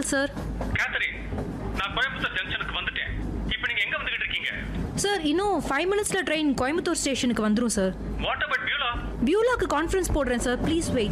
Sir Catherine நான் கோயம்புத்தூர் ஜங்ஷனுக்கு வந்துட்டேன் இப்போ நீங்க எங்க வந்துகிட்டு இருக்கீங்க சார் இன்னும் ஃபைவ் மினிட்ஸில் ட்ரெயின் கோயம்புத்தூர் ஸ்டேஷனுக்கு வந்துடும் சார் வாட் அபவுட் பியூலா பியூலாக்கு கான்ஃபரன்ஸ் போடுறேன் sir please wait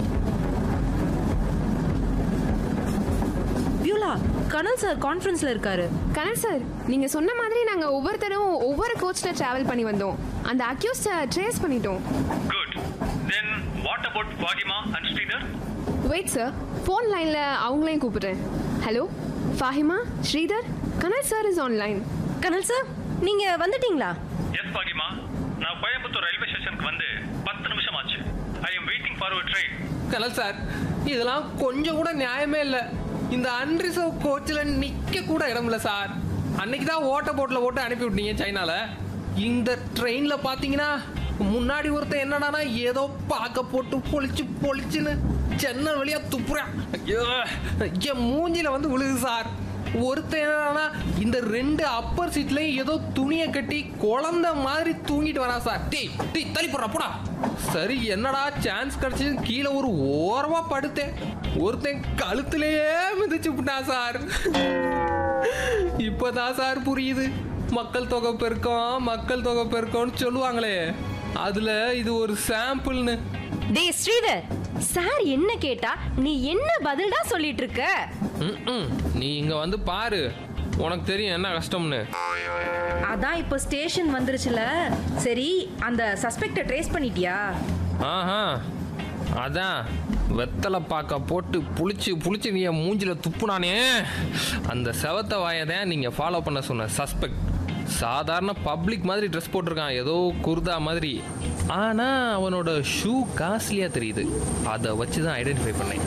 Beulah Kanal sir கான்ஃபரன்ஸில் இருக்காரு கனல் சார் நீங்க சொன்ன மாதிரி நாங்க ஒவ்வொருத்தரும் ஒவ்வொரு கோச்ல டிராவல் பண்ணி வந்தோம் அந்த அக்யூஸ்ட ட்ரேஸ் பண்ணிட்டோம் good then what about Fahima and Sridhar wait sir phone லைன்ல அவங்களையும் கூப்பிடுறேன் hello Fahima Sridhar Kanal sir is online Kanal sir நீங்கள் வந்துட்டீங்களா எஸ் ஃபாகிமா நான் கோயம்புத்தூர் ரயில்வே ஸ்டேஷனுக்கு வந்து பத்து நிமிஷம் ஆச்சு I am waiting for train Kanal sir இதெல்லாம் கொஞ்சம் கூட நியாயமே இல்லை இந்த அன்ரிசர்வ் கோச்சில் நிற்க கூட இடம் இல்லை சார் அன்னைக்கு தான் ஓட்ட போட்டில் ஓட்டு அனுப்பி விட்டீங்க சைனால இந்த ட்ரெயினில் பார்த்தீங்கன்னா முன்னாடி ஒருத்தன் என்னடானா ஏதோ பார்க்க போட்டு பொழிச்சு பொழிச்சுன்னு ஜன்னல் வழியா துப்புறான் ஐயோ என் மூஞ்சில வந்து விழுது சார் ஒருத்தன் என்னடானா இந்த ரெண்டு அப்பர் சீட்லயும் ஏதோ துணியை கட்டி குழந்தை மாதிரி தூங்கிட்டு வரா சார் டீ டீ தள்ளி போடுறா போடா சரி என்னடா சான்ஸ் கிடைச்சது கீழே ஒரு ஓரமா படுத்தேன் ஒருத்தன் கழுத்திலேயே மிதிச்சு விட்டான் சார் இப்பதான் சார் புரியுது மக்கள் தொகை பெருக்கம் மக்கள் தொகை பெருக்கம்னு சொல்லுவாங்களே அதுல இது ஒரு சாம்பிள்னு டே ஸ்ரீதர் சார் என்ன கேட்டா நீ என்ன பதில்டா சொல்லிட்டு இருக்க ம்ம். நீ இங்க வந்து பாரு உனக்கு தெரியும் என்ன கஷ்டம்னு அதான் இப்போ ஸ்டேஷன் வந்துருச்சுல சரி அந்த சஸ்பெக்டை ட்ரேஸ் பண்ணிட்டியா ஆஹா அதான் வெத்தலை பாக்க போட்டு புளிச்சு புளிச்சு நீ என் மூஞ்சில துப்புனானே அந்த செவத்த வாயை தான் நீங்கள் ஃபாலோ பண்ண சொன்ன சஸ்பெக்ட் சாதாரண பப்ளிக் மாதிரி ட்ரெஸ் போட்டிருக்கான் ஏதோ குர்தா மாதிரி ஆனால் அவனோட ஷூ காஸ்ட்லியாக தெரியுது அதை வச்சு தான் ஐடென்டிஃபை பண்ணேன்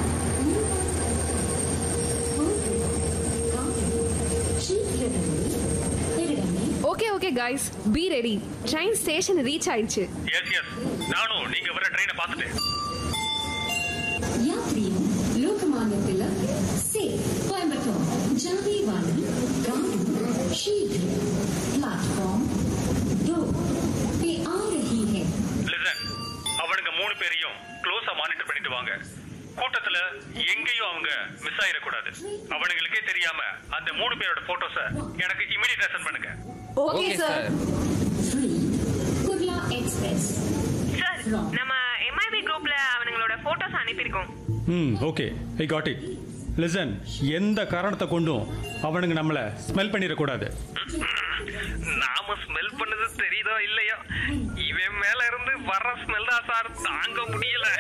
okay okay guys be ready train station reach ஆயிடுச்சு எஸ் எஸ் நானும் நீங்க வர ட்ரெயினை பார்த்துட்டேன் यात्रियों लोकमान्य तिलक से कोयम्बटूर जाने वाली गाड़ी शीघ्र प्लेटफॉर्म दो पे आ रही है லிசன் அவனுங்க மூணு பேரையும் க்ளோஸா மானிட்டர் பண்ணிட்டு வாங்க கூட்டத்துல எங்கேயும் அவங்க மிஸ் ஆயிடக்கூடாது அவனுங்களுக்கே தெரியாம அந்த மூணு பேரோட போட்டோஸ எனக்கு இமிடியேட் சென்ட் பண்ணுங்க okay sir free Kurla express sir நம்ம எம்ஐபி குரூப்ல அவனுங்களோட போட்டோஸ் அனுப்பியிருக்கோம் ம் okay I got it listen எந்த காரணத்தை கொண்டும் அவனுங்க நம்மளை ஸ்மெல் பண்ணிடக்கூடாது நாம ஸ்மெல் பண்ணது தெரியுதோ இல்லையோ இவன் மேல இருந்து வர்ற ஸ்மெல் தான் சார் தாங்க முடியல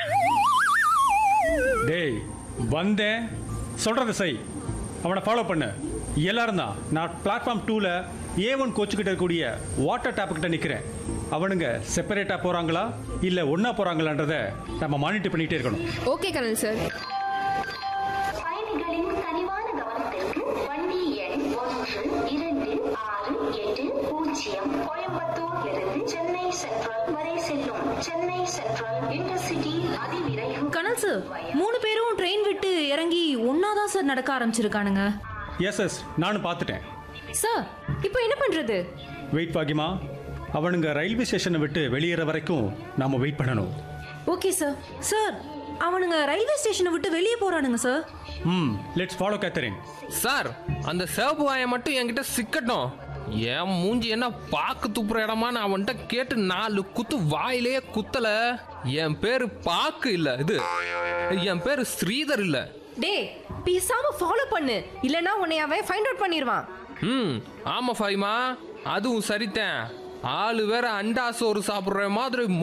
டேய் வந்தேன் சொல்கிறத செய் அவனை ஃபாலோ பண்ணு எல்லாரும் தான் நான் பிளாட்ஃபார்ம் டூவில் ஏ ஒன் கோச்சுக்கிட்ட இருக்கக்கூடிய வாட்டர் டேப் கிட்ட நிற்கிறேன் அவனுங்க செப்பரேட்டாக போகிறாங்களா இல்லை ஒன்றா போகிறாங்களான்றதை நம்ம மானிட்டர் பண்ணிகிட்டே இருக்கணும் ஓகே கனல் சார் பயணிகளின் கனிவான கவனத்திற்கு வண்டி எண் ஒன்று இரண்டு ஆறு எட்டு பூஜ்ஜியம் கோயம்புத்தூரிலிருந்து சென்னை சென்ட்ரல் வரை செல்லும் சென்னை சென்ட்ரல் இன்டர்சிட்டி அதிவிரைவு கனல் சார் மூணு பேரும் ட்ரெயின் விட்டு இறங்கி ஒன்னா தான் சார் நடக்க ஆரம்பிச்சிருக்கானுங்க எஸ் எஸ் நானும் பார்த்துட்டேன் சார் இப்போ என்ன பண்றது வெயிட் பாக்கியமா அவனுங்க ரயில்வே ஸ்டேஷனை விட்டு வெளியேற வரைக்கும் நாம் வெயிட் பண்ணணும் ஓகே சார் சார் அவனுங்க ரயில்வே ஸ்டேஷனை விட்டு வெளியே போறானுங்க சார் ம் லெட்ஸ் ஃபாலோ கேத்தரின் சார் அந்த சிவப்பு வாயை மட்டும் என்கிட்ட சிக்கட்டும் என் மூஞ்சி என்ன பாக்கு துப்புற இடமான்னு அவன்கிட்ட கேட்டு நாலு குத்து வாயிலேயே குத்தல என் பேரு பாக்கு இல்ல இது என் பேரு ஸ்ரீதர் இல்ல டே பேசாம ஃபாலோ பண்ணு இல்லனா உன்னை அவன் ஃபைண்ட் அவுட் பண்ணிடுவான் ம் ஆமா ஃபைமா அதுவும் சரித்தேன் ஆளு வேற அண்டா சோறு சாப்பிடுற மாதிரி